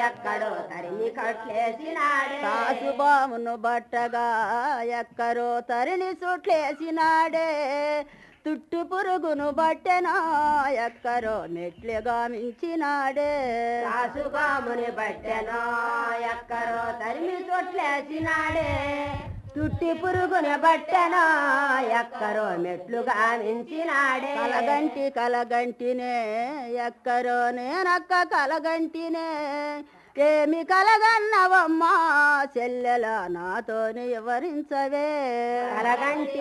ఎక్కడో తరిమి కట్లేసినాడే కాసుబామును బట్టగా ఎక్కరో తరిని సుట్లేసినాడే తుట్టు పురుగును బట్టెనా ఎక్కరో మెట్లుగా మించినాడే కాసుగాముని బట్టెనో ఎక్కరో తరిమి తొట్లేసినాడే తుట్టి పురుగుని బట్టెనో ఎక్కరో మెట్లుగా మించినాడే కలగంటి కలగంటినే ఎక్కరో నేనక్క కలగంటినే ఏమి కలగన్నవమ్మా చెల్లెల నాతోని వివరించవే కలగంటి